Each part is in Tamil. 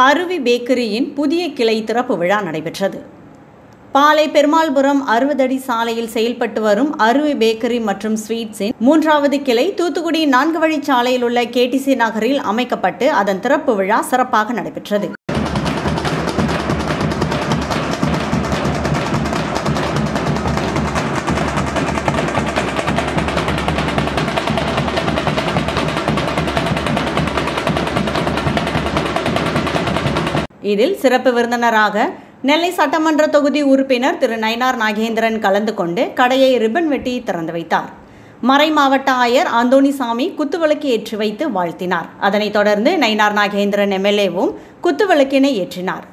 அருவி பேக்கரியின் புதிய கிளை திறப்பு விழா நடைபெற்றது பாலை பெருமாள்புரம் அறுபது அடி சாலையில் செயல்பட்டு வரும் அருவி பேக்கரி மற்றும் ஸ்வீட்ஸின் மூன்றாவது கிளை தூத்துக்குடி நான்கு வழி சாலையில் உள்ள கேடிசி நகரில் அமைக்கப்பட்டு அதன் திறப்பு விழா சிறப்பாக நடைபெற்றது இதில் சிறப்பு விருந்தினராக நெல்லை சட்டமன்ற தொகுதி உறுப்பினர் திரு நயினார் நாகேந்திரன் கலந்து கொண்டு கடையை ரிப்பன் வெட்டி திறந்து வைத்தார் மறை மாவட்ட ஆயர் அந்தோணிசாமி குத்துவிளக்கு ஏற்றி வைத்து வாழ்த்தினார் அதனைத் தொடர்ந்து நயினார் நாகேந்திரன் எம்எல்ஏவும் குத்துவிளக்கினை ஏற்றினார்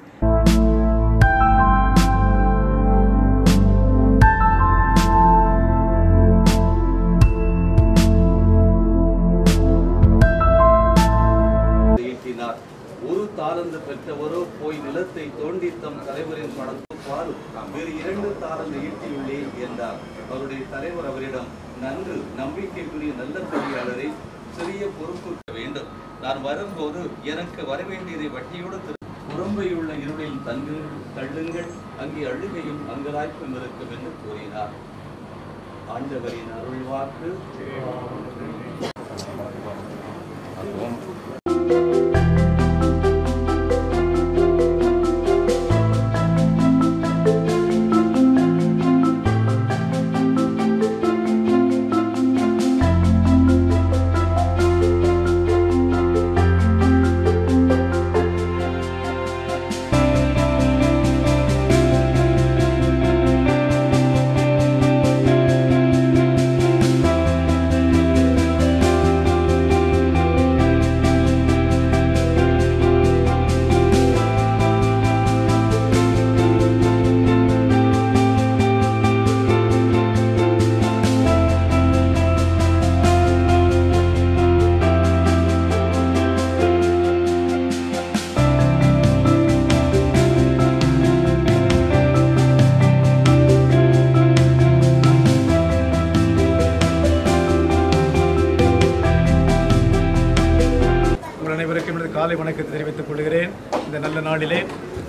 ஈட்டினார் ஒரு தாளந்து பெற்றவரோ போய் நிலத்தை தோண்டி தம் தலைவரின் படத்தை பாரும் வேறு இரண்டு தாளந்து ஈட்டியுள்ளேன் என்றார் அவருடைய தலைவர் அவரிடம் நன்று நம்பிக்கைக்குரிய நல்ல பொறியாளரை சிறிய பொறுப்பு வேண்டும் நான் வரும்போது எனக்கு வரவேண்டியதை வட்டியோடு திரு புறம்பையுள்ள இருளில் தங்கு தள்ளுங்கள் அங்கே அழுகையும் அங்கலாய்ப்பும் இருக்கும் என்று கூறினார் ஆண்டவரின் அருள்வாக்கு உங்கள் அனைவருக்கும் எனது காலை வணக்கத்தை தெரிவித்துக் கொள்கிறேன் இந்த நல்ல நாளிலே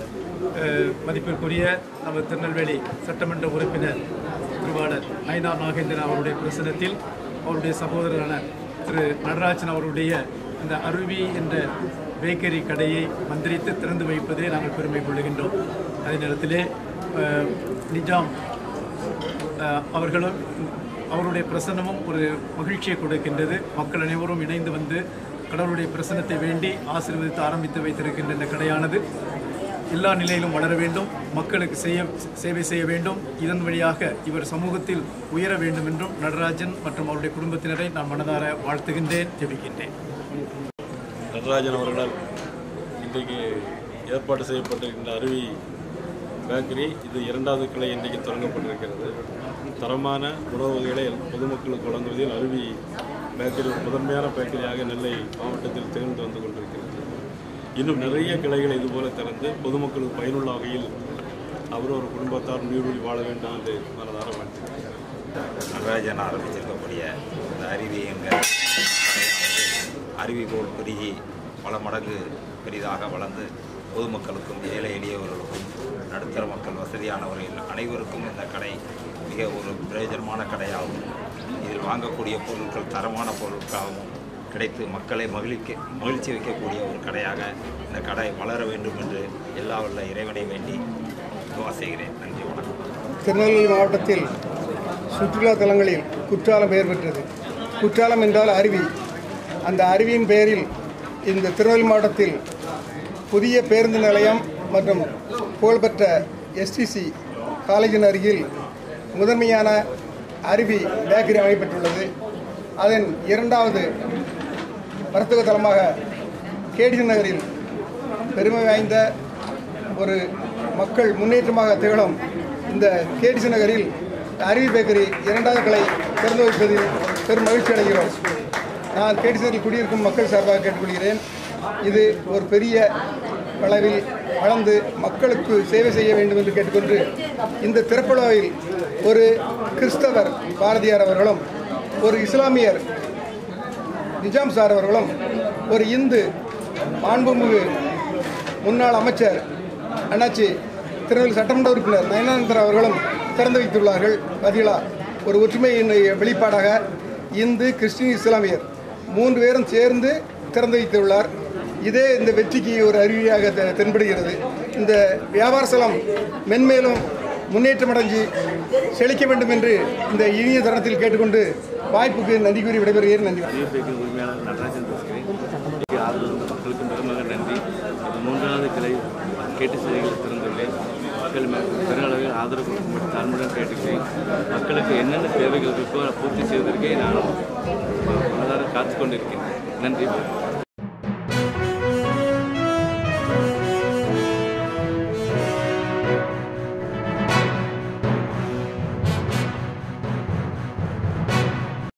அஹ், மதிப்பிற்குரிய நமது திருநெல்வேலி சட்டமன்ற உறுப்பினர் திருவாளர் நயினார் நாகேந்திரன் அவருடைய பிரசனத்தில் அவருடைய சகோதரரான திரு நடராஜன் அவருடைய இந்த அருவி என்ற பேக்கரி கடையை மந்திரித்து திறந்து வைப்பதிலே நாங்கள் பெருமை கொள்கின்றோம் அதே நேரத்திலே அஹ், நிஜாம் அஹ், அவர்களும் அவருடைய பிரசன்னமும் ஒரு மகிழ்ச்சியை கொடுக்கின்றது மக்கள் அனைவரும் இணைந்து வந்து கடவுளுடைய பிரசன்னத்தை வேண்டி ஆசீர்வதித்து ஆரம்பித்து வைத்திருக்கின்ற இந்த கடையானது எல்லா நிலையிலும் வளர வேண்டும் மக்களுக்கு செய்ய சேவை செய்ய வேண்டும் இதன் வழியாக இவர் சமூகத்தில் உயர வேண்டும் என்றும் நடராஜன் மற்றும் அவருடைய குடும்பத்தினரை நான் மனதார வாழ்த்துகின்றேன் ஜெபிக்கின்றேன் நடராஜன் அவர்களால் இன்றைக்கு ஏற்பாடு செய்யப்பட்டிருக்கின்ற அருவி பேக்கரி இது இரண்டாவது கிளை இன்றைக்கு தொடங்கப்பட்டிருக்கிறது தரமான உணவு வகைகளை பொதுமக்களுக்கு வழங்குவதில் அருவி பேக்கரி ஒரு முதன்மையான பேக்கரியாக நெல்லை மாவட்டத்தில் திகழ்ந்து வந்து கொண்டிருக்கிறது இன்னும் நிறைய கிளைகளை இதுபோல திறந்து பொதுமக்களுக்கு பயனுள்ள வகையில் அவர் ஒரு குடும்பத்தார் நீடூழி வாழ வேண்டும் என்று மனதார வாழ்த்துகிறேன் நடராஜன் ஆரம்பிச்சிருக்கக்கூடிய இந்த அருவி எங்கள் அருவி போல் பெருகி பல மடங்கு பெரிதாக வளர்ந்து பொதுமக்களுக்கும் ஏழை எளியவர்களுக்கும் நடுத்தர மக்கள் வசதியானவர்கள் அனைவருக்கும் இந்த கடை மிக ஒரு பிரயோஜனமான கடையாகும் இதில் வாங்கக்கூடிய பொருட்கள் தரமான பொருட்களாகவும் கிடைத்து மக்களை மகிழ்ச்சி மகிழ்ச்சி வைக்கக்கூடிய ஒரு கடையாக இந்த கடை வளர வேண்டும் என்று எல்லா வல்ல இறைவனை வேண்டி துவா செய்கிறேன் நன்றி வணக்கம் திருநெல்வேலி மாவட்டத்தில் சுற்றுலா தலங்களில் குற்றாலம் பெயர் பெற்றது குற்றாலம் என்றால் அருவி அந்த அருவியின் பெயரில் இந்த திருநெல்வேலி மாவட்டத்தில் புதிய பேருந்து நிலையம் மற்றும் புகழ்பெற்ற எஸ்டிசி காலேஜின் அருகில் முதன்மையான அருவி பேக்கரி அமைப்பெற்றுள்ளது அதன் இரண்டாவது வர்த்தக தலமாக கேடிசி நகரில் பெருமை வாய்ந்த ஒரு மக்கள் முன்னேற்றமாக திகழும் இந்த கேடிசி நகரில் அருவி பேக்கரி இரண்டாவது கிளை திறந்து வைப்பதில் பெரும் மகிழ்ச்சி அடைகிறோம் நான் கேடிசி நகரில் குடியிருக்கும் மக்கள் சார்பாக கேட்டுக்கொள்கிறேன் இது ஒரு பெரிய அளவில் வளர்ந்து மக்களுக்கு சேவை செய்ய வேண்டும் என்று கேட்டுக்கொண்டு இந்த திறப்புழாவில் ஒரு கிறிஸ்தவர் பாரதியார் அவர்களும் ஒரு இஸ்லாமியர் நிஜாம் சார் அவர்களும் ஒரு இந்து மாண்புமிகு முன்னாள் அமைச்சர் அண்ணாச்சி திருநெல்வேலி சட்டமன்ற உறுப்பினர் நயனானந்தர் அவர்களும் திறந்து வைத்துள்ளார்கள் பார்த்தீங்களா ஒரு ஒற்றுமையின் வெளிப்பாடாக இந்து கிறிஸ்டின் இஸ்லாமியர் மூன்று பேரும் சேர்ந்து திறந்து வைத்துள்ளார் இதே இந்த வெற்றிக்கு ஒரு அறிவியாக தெ- தென்படுகிறது இந்த வியாபார ஸ்தலம் மென்மேலும் முன்னேற்றம் அடைஞ்சு செழிக்க வேண்டும் என்று இந்த இனிய தருணத்தில் கேட்டுக்கொண்டு வாய்ப்புக்கு நன்றி கூறி விடைபெறுகிறேன் நன்றி பேக்கின் உரிமையாளர் நடராஜன் பேசுகிறேன் இன்னைக்கு ஆதரவு மக்களுக்கு பெருமக நன்றி இது மூன்றாவது கிளை கேட்டு செய்திகளை திறந்துள்ளேன் மக்கள் மே- பெருளவில் ஆதரவு கொடுக்கும்படி தாழ்மையுடன் கேட்டுக்கிறேன் மக்களுக்கு என்னென்ன தேவைகள் இருக்கோ அதை பூர்த்தி செய்வதற்கே நானும் மனதார காத்து கொண்டிருக்கிறேன் நன்றி